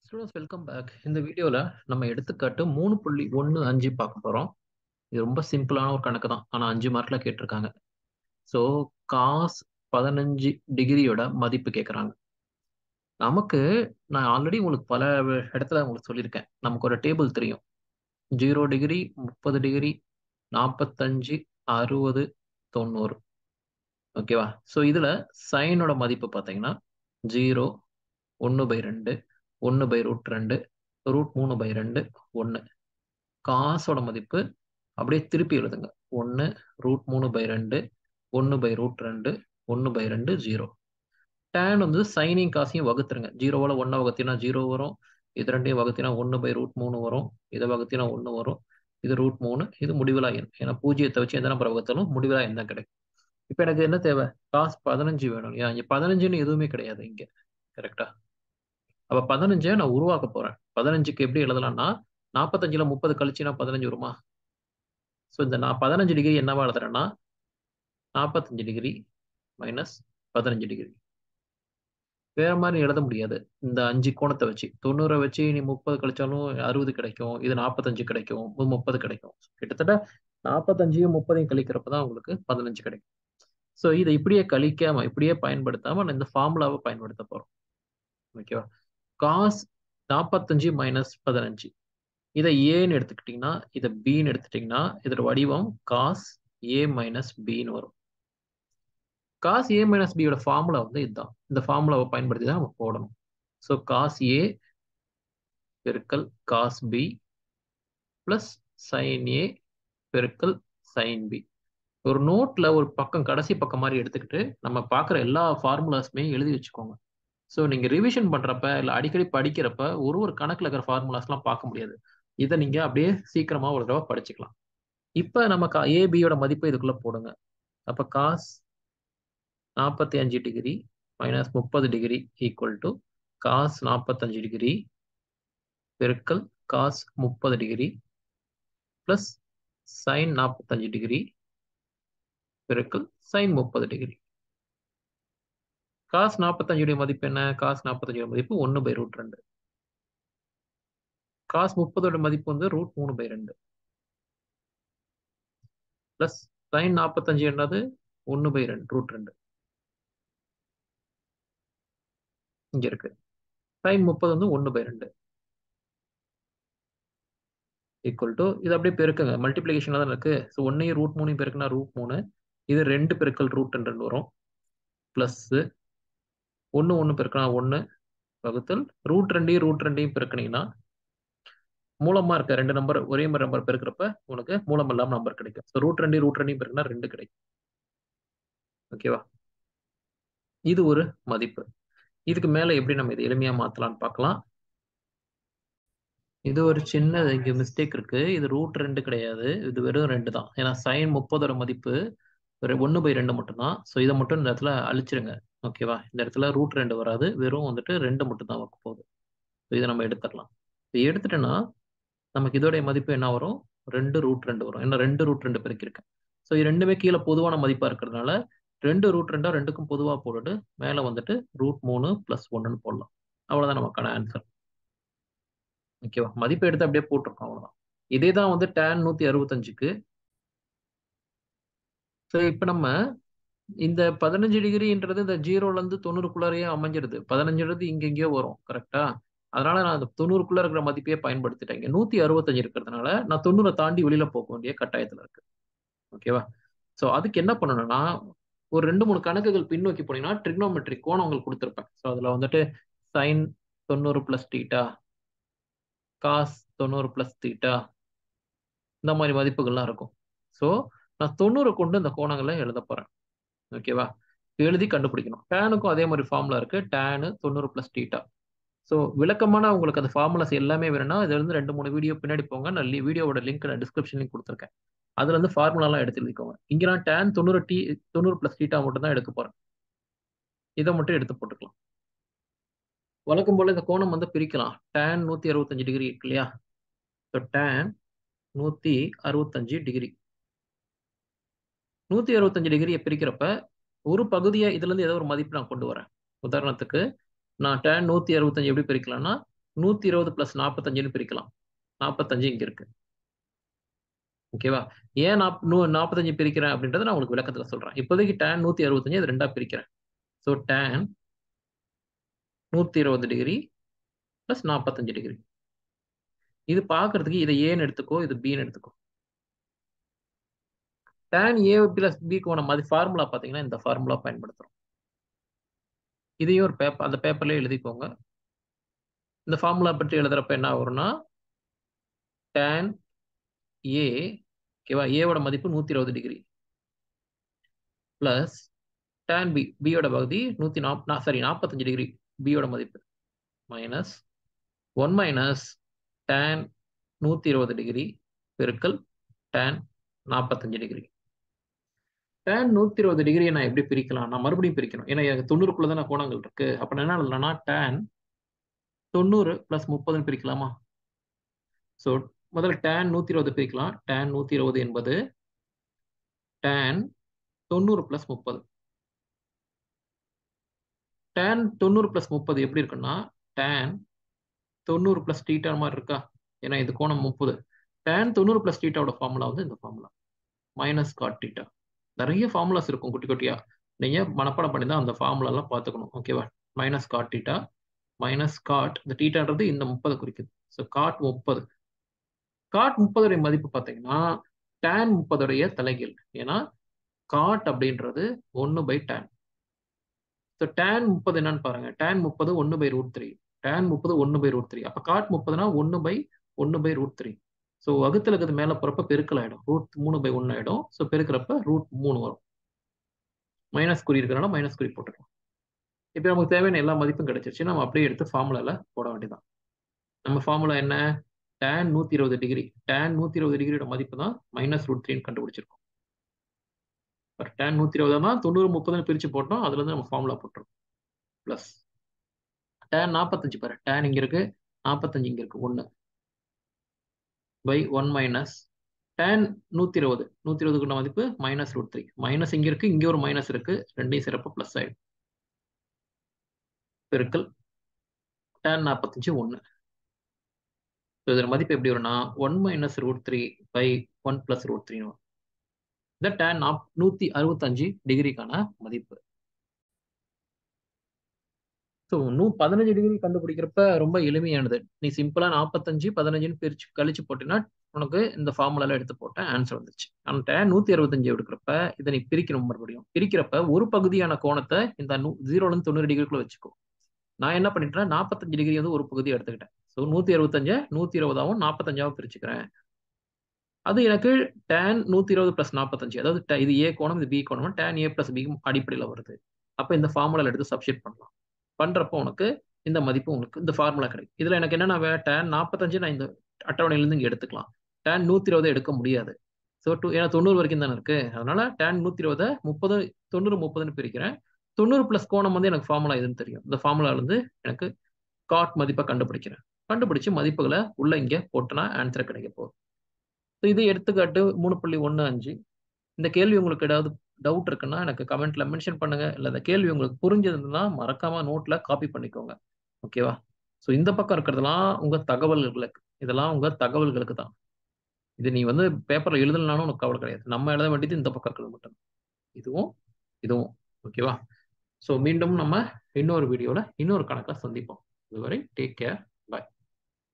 students welcome back இந்த வீடியோவில் நம்ம எடுத்துக்காட்டு மூணு புள்ளி ஒன்று அஞ்சு பார்க்க போகிறோம் இது ரொம்ப சிம்பிளான ஒரு கணக்கு தான் ஆனால் அஞ்சு மார்க்கில் கேட்டிருக்காங்க ஸோ காஸ் பதினஞ்சு டிகிரியோட மதிப்பு கேட்குறாங்க நமக்கு நான் ஆல்ரெடி உங்களுக்கு பல இடத்துல உங்களுக்கு சொல்லியிருக்கேன் நமக்கு ஒரு டேபிள் தெரியும் ஜீரோ டிகிரி முப்பது டிகிரி நாற்பத்தஞ்சு அறுபது தொண்ணூறு ஓகேவா ஸோ இதில் சைனோட மதிப்பு பார்த்தீங்கன்னா ஜீரோ ஒன்று பை ரெண்டு ஒன்று பை ரூட் ரெண்டு ரூட் மூணு பை ரெண்டு ஒன்று காசோட மதிப்பு அப்படியே திருப்பி எழுதுங்க ஒன்று ரூட் மூணு பை ரெண்டு ஒன்று பை ரூட் ரெண்டு ஒன்று பை ரெண்டு ஜீரோ டேன் வந்து சைனிங் காசையும் வகுத்துருங்க ஜீரோவில் ஒன்றை வகுத்தினா ஜீரோ வரும் இது ரெண்டையும் வகுத்தினா ஒன்று பை ரூட் மூணு வரும் இதை வகுத்தினா ஒன்று வரும் இது ரூட் மூணு இது முடிவிலா எண் ஏன்னா பூஜ்ஜியத்தை வச்சு எந்த நம்பரை வகுத்தாலும் முடிவிலா எண் தான் கிடைக்கும் இப்போ எனக்கு என்ன தேவை காசு பதினஞ்சு வேணும் இல்லையா இங்கே பதினஞ்சுன்னு எதுவுமே கிடையாது இங்கே கரெக்டா அப்ப பதினஞ்சை நான் உருவாக்க போறேன் பதினஞ்சுக்கு எப்படி எழுதலாம்னா நாற்பத்தஞ்சுல முப்பது கழிச்சுனா பதினஞ்சு வருமா ஸோ இந்த நான் பதினஞ்சு டிகிரி என்னவா எழுதுறேன்னா நாற்பத்தஞ்சு டிகிரி மைனஸ் பதினஞ்சு டிகிரி வேற மாதிரி எழுத முடியாது இந்த அஞ்சு கோணத்தை வச்சு தொண்ணூறை வச்சு நீ முப்பது கழிச்சாலும் அறுபது கிடைக்கும் இது நாற்பத்தஞ்சு கிடைக்கும் இது முப்பது கிடைக்கும் கிட்டத்தட்ட நாற்பத்தஞ்சையும் முப்பதையும் கழிக்கிறப்ப தான் உங்களுக்கு பதினஞ்சு கிடைக்கும் ஸோ இதை இப்படியே கழிக்காம இப்படியே பயன்படுத்தாம நான் இந்த ஃபார்முலாவை பயன்படுத்த போறோம் ஓகேவா காஸ் நாற்பத்தஞ்சு மைனஸ் பதினஞ்சு இதை ஏன்னு எடுத்துக்கிட்டிங்கன்னா இதை பின்னு எடுத்துட்டிங்கன்னா இதோட வடிவம் காஸ் ஏ மைனஸ் பின்னு வரும் காஸ் ஏ மைனஸ் பியோட ஃபார்முலா வந்து இதுதான் இந்த ஃபார்முலாவை பயன்படுத்தி தான் நம்ம போடணும் ஸோ காஸ் ஏ பெருக்கல் cos B plus sin A பெருக்கல் சைன் பி ஒரு நோட்ல ஒரு பக்கம் கடைசி பக்கம் மாதிரி எடுத்துக்கிட்டு நம்ம பார்க்குற எல்லா ஃபார்முலாஸுமே எழுதி வச்சுக்கோங்க ஸோ நீங்கள் ரிவிஷன் பண்ணுறப்ப இல்லை அடிக்கடி படிக்கிறப்ப ஒரு ஒரு கணக்கில் இருக்கிற ஃபார்முலாஸ்லாம் பார்க்க முடியாது இதை நீங்கள் அப்படியே சீக்கிரமாக ஒரு தடவை படிச்சுக்கலாம் இப்போ நம்ம கா ஏபியோட மதிப்பை இதுக்குள்ளே போடுங்க அப்போ காஸ் நாற்பத்தி அஞ்சு டிகிரி மைனஸ் முப்பது டிகிரி ஈக்குவல் டு காஸ் நாற்பத்தஞ்சு டிகிரி பெருக்கல் காஸ் முப்பது டிகிரி ப்ளஸ் சைன் நாற்பத்தஞ்சு டிகிரி பெருக்கல் சைன் முப்பது டிகிரி காஸ் நாற்பத்தஞ்சுடைய மதிப்பு என்ன காஸ் நாற்பத்தஞ்சோட மதிப்பு ஒன்று பை ரூட் ரெண்டு காஸ் முப்பதோட மதிப்பு வந்து ரூட் மூணு பை ரெண்டு பிளஸ் சைன் நாற்பத்தஞ்சு என்னது ஒன்று பை ரெண்டு ரூட் ரெண்டு இங்க இருக்கு சைன் முப்பது வந்து ஒன்று பை ரெண்டு ஈக்குவல் டு இது அப்படியே பெருக்குங்க மல்டிப்ளிகேஷன்ல தான் இருக்கு ஸோ ஒன்னையும் ரூட் மூணையும் பெருக்குனா ரூட் மூணு இது ரெண்டு பெருக்கல் ரூட் ரெண்டு ரெண்டு வரும் பிளஸ் ஒன்று ஒன்று பெருக்கினா ஒன்று வகுத்தல் ரூட் ரெண்டையும் ரூட் ரெண்டையும் பெருக்கினீங்கன்னா மூலமாக இருக்க ரெண்டு நம்பர் ஒரே மாதிரி நம்பர் பெருக்கிறப்ப உனக்கு மூலம் இல்லாமல் நம்பர் கிடைக்கும் ஸோ ரூட் ரெண்டையும் ரூட் ரெண்டையும் பெருக்கினா ரெண்டு கிடைக்கும் ஓகேவா இது ஒரு மதிப்பு இதுக்கு மேலே எப்படி நம்ம இதை எளிமையாக மாற்றலாம்னு பார்க்கலாம் இது ஒரு சின்ன இங்கே மிஸ்டேக் இருக்கு இது ரூட் ரெண்டு கிடையாது இது வெறும் ரெண்டு தான் ஏன்னா சைன் முப்பதோட மதிப்பு ஒன்று பை ரெண்டு மட்டும்தான் ஸோ இதை மட்டும் இந்த இடத்துல அழிச்சிருங்க ஓகேவா இந்த இடத்துல ரூட் ரெண்டு வராது வெறும் வந்துட்டு ரெண்டு மட்டும் தான் வைக்க போகுது ஸோ இதை நம்ம எடுத்துடலாம் இது எடுத்துட்டோன்னா நமக்கு இதோடைய மதிப்பு என்ன வரும் ரெண்டு ரூட் ரெண்டு வரும் ஏன்னா ரெண்டு ரூட் ரெண்டு பெருக்கிருக்கேன் ஸோ இது ரெண்டுமே கீழே பொதுவான மதிப்பாக இருக்கிறதுனால ரெண்டு ரூட் ரெண்டா ரெண்டுக்கும் பொதுவாக போட்டுட்டு மேலே வந்துட்டு ரூட் மூணு ப்ளஸ் ஒன்றுன்னு போடலாம் அவ்வளோதான் நமக்கான ஆன்சர் ஓகேவா மதிப்பு எடுத்து அப்படியே போட்டிருக்கோம் அவ்வளோதான் இதே தான் வந்து டேன் நூற்றி அறுபத்தஞ்சுக்கு ஸோ இப்போ நம்ம இந்த பதினஞ்சு டிகிரின்றது இந்த ஜீரோலேருந்து தொண்ணூறுக்குள்ளாரையே அமைஞ்சிருது பதினஞ்சுன்றது இங்க எங்கேயோ வரும் கரெக்டா அதனால நான் அந்த தொண்ணூறுக்குள்ள இருக்கிற மதிப்பையே பயன்படுத்திட்டேன் இங்க நூத்தி அறுபத்தஞ்சு இருக்கிறதுனால நான் தொண்ணூறை தாண்டி வெளியில போக வேண்டிய கட்டாயத்துல இருக்கு ஓகேவா ஸோ அதுக்கு என்ன பண்ணணும்னா ஒரு ரெண்டு மூணு கணக்குகள் பின்னோக்கி போனீங்கன்னா ட்ரிக்னோமெட்ரிக் கோணம் உங்களுக்கு கொடுத்துருப்பேன் ஸோ அதுல வந்துட்டு சைன் தொண்ணூறு பிளஸ் டீட்டா காஸ் தொண்ணூறு பிளஸ் தீட்டா இந்த மாதிரி மதிப்புகள்லாம் இருக்கும் ஸோ நான் தொண்ணூறு கொண்டு இந்த கோணங்களை எழுத போறேன் ஓகேவா எழுதி கண்டுபிடிக்கணும் டேனுக்கும் அதே மாதிரி ஃபார்முலா இருக்கு டேனு தொண்ணூறு பிளஸ் டீட்டா ஸோ விளக்கமான உங்களுக்கு அந்த ஃபார்முலாஸ் எல்லாமே வேணும்னா இதுல இருந்து ரெண்டு மூணு வீடியோ பின்னாடி போங்க நான் வீடியோவோட லிங்க் நான் டிஸ்கிரிப்ஷன் லிங்க் கொடுத்துருக்கேன் அதுல இருந்து ஃபார்முலாலாம் எடுத்து எழுதிக்கோங்க இங்க நான் டேன் தொண்ணூறு டி தொண்ணூறு பிளஸ் டீட்டா மட்டும் தான் எடுக்க போறேன் இதை மட்டும் எடுத்து போட்டுக்கலாம் வழக்கம் போல இந்த கோணம் வந்து பிரிக்கலாம் டேன் நூத்தி அறுபத்தஞ்சு டிகிரி இருக்கு இல்லையா ஸோ டேன் நூத்தி அறுபத்தஞ்சு டிகிரி நூத்தி அறுபத்தஞ்சு டிகிரியை பிரிக்கிறப்ப ஒரு பகுதியை இதுல இருந்து ஏதோ ஒரு மதிப்பு நான் கொண்டு வரேன் உதாரணத்துக்கு நான் டேன் நூத்தி அறுபத்தஞ்சு எப்படி பிரிக்கலாம்னா நூத்தி இருபது பிளஸ் நாற்பத்தஞ்சுன்னு பிரிக்கலாம் நாற்பத்தஞ்சு இங்க இருக்கு ஓகேவா ஏன் நாப் நூ நாற்பத்தஞ்சு பிரிக்கிறேன் அப்படின்றத நான் உங்களுக்கு விளக்கத்துல சொல்றேன் இப்போதைக்கு டேன் நூத்தி அறுபத்தஞ்சு அது ரெண்டா பிரிக்கிறேன் ஸோ டேன் நூத்தி இருபது டிகிரி பிளஸ் நாற்பத்தஞ்சு டிகிரி இது பார்க்கறதுக்கு இதை ஏன்னு எடுத்துக்கோ இது பின்னு எடுத்துக்கோ டேன் ஏ பிளஸ் பி கோணம் அது ஃபார்முலா பார்த்தீங்கன்னா இந்த ஃபார்முலா பயன்படுத்துறோம் இதையும் ஒரு பேப்பர் அந்த பேப்பர்லேயே எழுதிக்கோங்க இந்த ஃபார்முலா பற்றி எழுதுறப்ப என்ன வரும்னா டேன் ஏ ஓகேவா ஏவோட மதிப்பு நூற்றி இருபது டிகிரி ப்ளஸ் டேன் பி பியோட பகுதி நூற்றி நாப் சாரி நாற்பத்தஞ்சு டிகிரி பியோட மதிப்பு மைனஸ் ஒன் மைனஸ் டேன் நூற்றி இருபது டிகிரி பெருக்கல் டேன் நாற்பத்தஞ்சு டிகிரி டேன் நூற்றி இருபது டிகிரியை நான் எப்படி பிரிக்கலாம் நான் மறுபடியும் பிரிக்கணும் ஏன்னா எனக்கு தொண்ணூறுக்குள்ள தானே கோணங்கள் இருக்கு அப்போ நான் என்ன எழுதலாம்னா டேன் தொண்ணூறு ப்ளஸ் முப்பதுன்னு பிரிக்கலாமா ஸோ முதல்ல டேன் நூற்றி இருபது பிரிக்கலாம் டேன் நூற்றி இருபது என்பது டேன் தொண்ணூறு ப்ளஸ் முப்பது டேன் தொண்ணூறு ப்ளஸ் முப்பது எப்படி இருக்குன்னா டேன் தொண்ணூறு ப்ளஸ் டீட்டா மாதிரி இருக்கா ஏன்னா இது கோணம் முப்பது டேன் தொண்ணூறு ப்ளஸ் டீட்டாவோட ஃபார்முலா வந்து இந்த ஃபார்முலா மைனஸ் காட் டீட்டா நிறைய ஃபார்முலாஸ் இருக்கும் குட்டி குட்டியா நீங்க மனப்பாடம் பண்ணி தான் அந்த ஃபார்முலாலாம் பார்த்துக்கணும் ஓகேவா minus cot theta minus cot இந்த டீட்டான்றது இந்த முப்பது குறிக்குது ஸோ காட் முப்பது காட் முப்பதுடைய மதிப்பு பார்த்தீங்கன்னா டேன் முப்பதுடைய தலைகீழ் ஏன்னா காட் அப்படின்றது ஒன்று பை டேன் ஸோ டேன் முப்பது என்னன்னு பாருங்க டேன் முப்பது ஒன்று பை ரூட் த்ரீ டேன் முப்பது ஒன்று பை ரூட் த்ரீ அப்போ காட் முப்பதுனா ஒன்று பை ஒன்று பை ரூட் த்ரீ ஸோ வகுத்துல இருக்கிறது மேலே போகிறப்ப பெருக்கல் ஆகிடும் ரூட் மூணு பை ஒன்று ஆகிடும் ஸோ பெருக்கிறப்ப ரூட் மூணு வரும் மைனஸ் குறி இருக்கிறனால மைனஸ் குறி போட்டுக்கலாம் இப்போ நமக்கு தேவையான எல்லா மதிப்பும் கிடைச்சிருச்சு நம்ம அப்படியே எடுத்து ஃபார்முலாவில் போட வேண்டியதான் நம்ம ஃபார்முலா என்ன டேன் நூற்றி இருபது டிகிரி டேன் நூற்றி இருபது டிகிரியோட மதிப்பு தான் மைனஸ் ரூட் த்ரீன்னு கண்டுபிடிச்சிருக்கோம் டேன் நூற்றி இருபது தான் தொண்ணூறு முப்பதுன்னு பிரித்து போட்டோம் அதுலேருந்து நம்ம ஃபார்முலா போட்டுரும் ப்ளஸ் டேன் நாற்பத்தஞ்சு பாரு டேன் இங்கே இருக்கு நாற்பத்தஞ்சு இங்கே இருக்கு ஒன்று பை ஒன் மைனஸ் டேன் நூற்றி இருபது நூற்றி இருபதுக்குள்ள மதிப்பு மைனஸ் ரூட் த்ரீ மைனஸ் இங்கே இருக்கு இங்கே ஒரு மைனஸ் இருக்கு ரெண்டையும் சிறப்பு ப்ளஸ் ஆயிடும் பெருக்கல் டேன் நாற்பத்தஞ்சு ஒன்று இதோட மதிப்பு எப்படி வரும்னா one minus root three by one plus root three இந்த டேன் நாப் நூற்றி அறுபத்தஞ்சு டிகிரிக்கான மதிப்பு ஸோ நூ பதினஞ்சு டிகிரி கண்டுபிடிக்கிறப்ப ரொம்ப எளிமையானது நீ சிம்பிளா நாற்பத்தஞ்சு பதினஞ்சுன்னு பிரிச்சு கழிச்சு போட்டீங்கன்னா உனக்கு இந்த ஃபார்முலால எடுத்து போட்டேன் ஆன்சர் வந்துச்சு அந்த நூத்தி அறுபத்தஞ்சு எடுக்கிறப்ப இதை நீ பிரிக்கணும் மறுபடியும் பிரிக்கிறப்ப ஒரு பகுதியான கோணத்தை இந்த ஜீரோல இருந்து தொண்ணூறு டிகிரிக்குள்ள வச்சுக்கோ நான் என்ன பண்ணிட்டேன் நாற்பத்தஞ்சு டிகிரி வந்து ஒரு பகுதி எடுத்துக்கிட்டேன் ஸோ நூத்தி அறுபத்தஞ்ச நூத்தி இருபதாவும் நாற்பத்தஞ்சாவும் பிரிச்சுக்கிறேன் அது எனக்கு டேன் நூத்தி இருபது பிளஸ் நாற்பத்தஞ்சு அதாவது இது ஏ கோணம் இது பி கோணம் டேன் ஏ பிளஸ் பி அடிப்படையில் வருது அப்போ இந்த ஃபார்முலால எடுத்து சப்ஸ்டிட் பண்ணலாம் பண்றப்போ உனக்கு இந்த மதிப்பு உனக்கு இந்த ஃபார்முலா கிடைக்கும் இதுல எனக்கு என்னன்னா டேன் நாற்பத்தஞ்சு நான் இந்த அட்டவணையிலேருந்து இங்கே எடுத்துக்கலாம் டேன் நூத்தி இருபதை எடுக்க முடியாது ஸோ டூ ஏன்னா தொண்ணூறு வரைக்கும் தானே இருக்கு அதனால டேன் நூத்தி இருபதை முப்பது தொண்ணூறு முப்பதுன்னு பிரிக்கிறேன் தொண்ணூறு பிளஸ் கோணம் வந்து எனக்கு ஃபார்முலா எதுன்னு தெரியும் இந்த ஃபார்முலால இருந்து எனக்கு காட் மதிப்பை கண்டுபிடிக்கிறேன் கண்டுபிடிச்சு மதிப்புகளை உள்ள இங்கே போட்டுனா ஆன்சர் கிடைக்க போகுது ஸோ இது எடுத்துக்காட்டு மூணு புள்ளி ஒன்று அஞ்சு இந்த கேள்வி உங்களுக்கு ஏதாவது டவுட் இருக்குன்னா எனக்கு கமெண்ட்ல மென்ஷன் பண்ணுங்க இல்லை இந்த கேள்வி உங்களுக்கு புரிஞ்சதுன்னா மறக்காம நோட்ல காப்பி பண்ணிக்கோங்க ஓகேவா ஸோ இந்த பக்கம் இருக்கிறதெல்லாம் உங்க தகவல்களுக்கு இதெல்லாம் உங்க தகவல்களுக்கு தான் இது நீ வந்து பேப்பர்ல எழுதலனாலும் உனக்கு கவலை கிடையாது நம்ம எழுத வேண்டியது இந்த பக்கம் இருக்கிறது மட்டும் இதுவும் இதுவும் ஓகேவா ஸோ மீண்டும் நம்ம இன்னொரு வீடியோவில் இன்னொரு கணக்கில் சந்திப்போம் இதுவரை டேக் கேர்